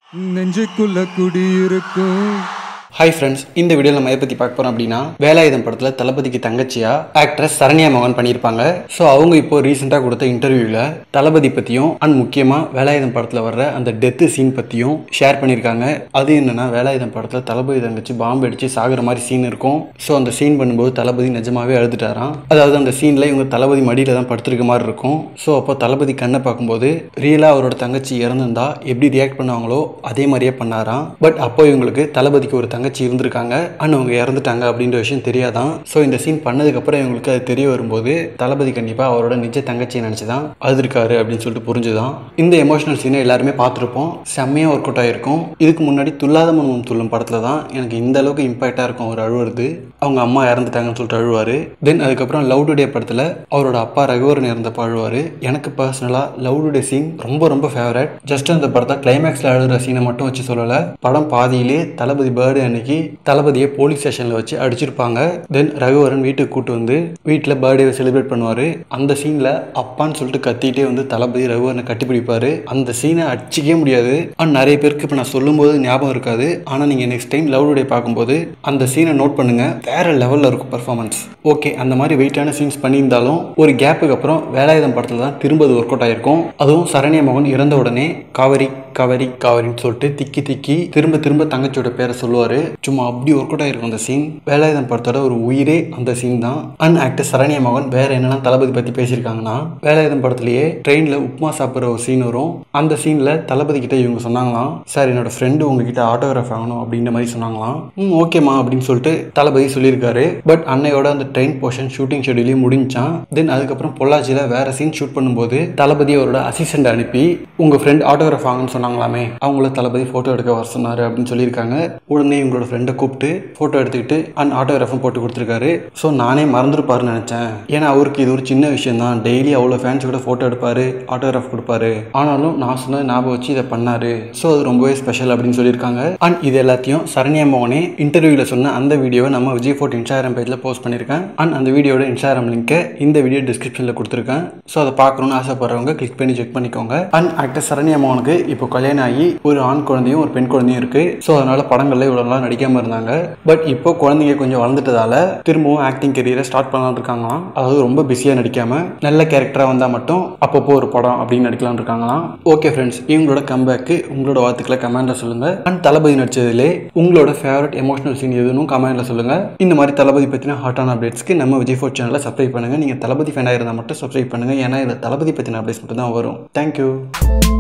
நெஞ்சுக்குள்ள குடியிருக்கும் hi friends இந்த வீடியோவில் நம்ம எதை பற்றி பார்க்க போகிறோம் அப்படின்னா வேலாயுதம் படத்தில் தளபதிக்கு தங்கச்சியா ஆக்ட்ரஸ் சரண்யா மோகன் பண்ணியிருப்பாங்க ஸோ அவங்க இப்போ ரீசெண்டாக கொடுத்த இன்டர்வியூவில் தளபதி பற்றியும் அண்ட் முக்கியமாக வேலாயுதம் படத்தில் வர்ற அந்த டெத்து சீன் பற்றியும் ஷேர் பண்ணியிருக்காங்க அது என்னென்னா வேலாயுதம் படத்தில் தளபதி தங்கச்சி பாம்பு அடித்து சாகுற மாதிரி சீன் இருக்கும் ஸோ அந்த சீன் பண்ணும்போது தளபதி நிஜமாவே அழுதுட்டாராம் அதாவது அந்த சீனில் இவங்க தளபதி மடியில் தான் படுத்திருக்க மாதிரி இருக்கும் ஸோ அப்போ தளபதி கண்ணை பார்க்கும்போது ரியலாக அவரோட தங்கச்சி இறந்துருந்தா எப்படி ரியாக்ட் பண்ணுவாங்களோ அதே மாதிரியே பண்ணாராம் பட் அப்போ இவங்களுக்கு தளபதிக்கு ஒரு தங்கச்சி இருந்திருக்காங்க அண்ட் அவங்க இறந்துட்டாங்க அப்படின்ற விஷயம் தெரியாதான் ஸோ இந்த சீன் பண்ணதுக்கப்புறம் இவங்களுக்கு அது தெரிய வரும்போது தளபதி கண்டிப்பாக அவரோட நிஜ தங்கச்சியை நினச்சி தான் அழுதுருக்காரு அப்படின்னு சொல்லிட்டு புரிஞ்சுதான் இந்த எமோஷனல் சீனை எல்லாருமே பார்த்துருப்போம் செம்மையாக ஒர்க் அவுட் ஆகிருக்கும் இதுக்கு முன்னாடி துல்லாத மனம் துள்ளும் படத்தில் தான் எனக்கு இந்த அளவுக்கு இம்பாக்டாக இருக்கும் அவர் அழுவுறது அவங்க அம்மா இறந்துட்டாங்கன்னு சொல்லிட்டு அழுவார் தென் அதுக்கப்புறம் லவ் டுடே படத்தில் அவரோட அப்பா ரகுவரன் இறந்தப்ப அழுவார் எனக்கு பர்சனலாக லவ் டுடே சீன் ரொம்ப ரொம்ப ஃபேவரட் ஜஸ்ட் அந்த படத்தை கிளைமேக்ஸில் அழுகிற சீனை மட்டும் வச்சு சொல்லலை படம் பாதியிலே தளபதி பர்த்டே அன்னைக்கு தளபதியை போலீஸ் ஸ்டேஷனில் வச்சு அடிச்சிருப்பாங்க தென் ரகுவரன் வீட்டுக்கு கூட்டு வந்து வீட்டில் பர்த்டேவை செலிப்ரேட் பண்ணுவார் அந்த சீனில் அப்பான்னு சொல்லிட்டு கத்திட்டே வந்து தளபதி ரகுவரனை கட்டிப்பிடிப்பாரு அந்த சீனை அடிச்சிக்கவே முடியாது அண்ட் நிறைய பேருக்கு இப்போ நான் சொல்லும்போது ஞாபகம் இருக்காது ஆனால் நீங்கள் நெக்ஸ்ட் டைம் லவ் டுடே பார்க்கும்போது அந்த சீனை நோட் பண்ணுங்க வேற லெவலில் இருக்கும் பர்ஃபார்மன்ஸ் ஓகே அந்த மாதிரி வெயிட்டான சீன்ஸ் பண்ணியிருந்தாலும் ஒரு கேப்புக்கு அப்புறம் வேலாயுதம் படத்தில் தான் திரும்ப அது ஒர்க் அவுட் ஆயிருக்கும் அதுவும் சரண்யா மோகன் இறந்த உடனே காவேரி காவேரி காவேரின்னு சொல்லிட்டு திக்கி திக்கி திரும்ப திரும்ப தங்கச்சியோட பேரை சொல்லுவார் சும்மா அப்படி ஒர்க் அவுட் ஆயிருக்கும் அந்த சீன் வேலாயுதம் படத்தோட ஒரு உயிரே அந்த சீன் தான் அண்ட் ஆக்டர் சரண்யா மோகன் வேற என்னெல்லாம் தளபதி பற்றி பேசியிருக்காங்கன்னா வேலாயுதம் படத்துலேயே ட்ரெயினில் உப்புமா சாப்பிட்ற ஒரு சீன் வரும் அந்த சீனில் தளபதி கிட்ட இவங்க சொன்னாங்களாம் சார் என்னோட ஃப்ரெண்டு உங்ககிட்ட ஆட்டோகிராஃப் வாங்கணும் அப்படின்ற மாதிரி சொன்னாங்களாம் ம் ஓகேம்மா அப்படின்னு சொல்லிட்டு தளபதி சொல்லியிருக்காரு பட் அன்னையோட அந்த ட்ரெயின் போர்ஷன் ஷூட்டிங் ஷெடியூலையும் முடிஞ்சான் தென் அதுக்கப்புறம் பொள்ளாச்சியில் வேற சீன் ஷூட் பண்ணும்போது தளபதி அவரோட அசிஸ்டண்ட் அனுப்பி உங்கள் ஃப்ரெண்ட் ஆட்டோகிராஃப் வாங்கன்னு சொன்னாங்களாமே அவங்கள தளபதி ஃபோட்டோ எடுக்க வர சொன்னார் அப்படின்னு சொல்லியிருக்காங்க உடனே இவங்களோட ஃப்ரெண்டை கூப்பிட்டு ஃபோட்டோ எடுத்துக்கிட்டு அண்ட் ஆட்டோகிராஃபும் போட்டு கொடுத்துருக்காரு ஸோ நானே மறந்துருப்பாருன்னு நினச்சேன் ஏன்னா அவருக்கு இது ஒரு சின்ன விஷயம் தான் டெய்லி அவ்வளோ ஃபேன்ஸ் கூட ஃபோட்டோ எடுப்பாரு ஆட்டோகிராஃப் கொடுப்பாரு ஆனாலும் நான் சொன்னது ஞாபகம் வச்சு இதை பண்ணாரு ஸோ அது ரொம்பவே ஸ்பெஷல் அப்படின்னு சொல்லியிருக்காங்க அண்ட் இது எல்லாத்தையும் சரண்யா மோகனே இன்டர்வியூவில் சொன்ன அந்த வீடியோவை நம்ம விஜய் ஃபோர்ட் இன்ஸ்டாகிராம் பேஜில் போஸ்ட் பண்ணியிருக்கேன் அண்ட் அந்த வீடியோட இன்ஸ்டாகிராம் லிங்கை இந்த வீடியோ டிஸ்கிரிப்ஷனில் கொடுத்துருக்கேன் ஸோ அதை பார்க்கணும்னு ஆசைப்படுறவங்க கிளிக் பண்ணி செக் பண்ணிக்கோங்க அண்ட் ஆக்டர் சரண்யா மோகனுக்கு இப்போ கல்யாணம் ஆகி ஒரு ஆண் குழந்தையும் ஒரு பெண் குழந்தையும் இருக்கு ஸோ அதனால படங்கள்ல இவ்வளோ நாள் நடிக்காம இருந்தாங்க பட் இப்போ குழந்தைங்க கொஞ்சம் வளர்ந்துட்டதால திரும்பவும் ஆக்டிங் கெரியரை ஸ்டார்ட் பண்ணலாம்னு இருக்காங்களாம் அதாவது ரொம்ப பிஸியாக நடிக்காம நல்ல கேரக்டராக வந்தால் மட்டும் அப்பப்போ ஒரு படம் அப்படின்னு நடிக்கலாம்னு இருக்காங்களாம் ஓகே ஃப்ரெண்ட்ஸ் இவங்களோட கம்பேக்கு உங்களோட வார்த்தைகளை கமெண்ட்ல சொல்லுங்க அண்ட் தளபதி நடிச்சதுலே உங்களோட ஃபேவரட் எமோஷனல் சீன் எதுன்னு கமெண்ட்ல சொல்லுங்க இந்த மாதிரி தளபதி பற்றின ஹாட்டான அப்டேட்ஸ்க்கு நம்ம விஜய் ஃபோர் சேனலை சப்ஸ்கிரைப் பண்ணுங்க நீங்கள் தளபதி ஃபேனாக இருந்தால் மட்டும் சப்ஸ்கிரைப் பண்ணுங்க ஏன்னா இதில் தளபதி பற்றின அப்டேட்ஸ் மட்டும் தான் வரும் தேங்க்யூ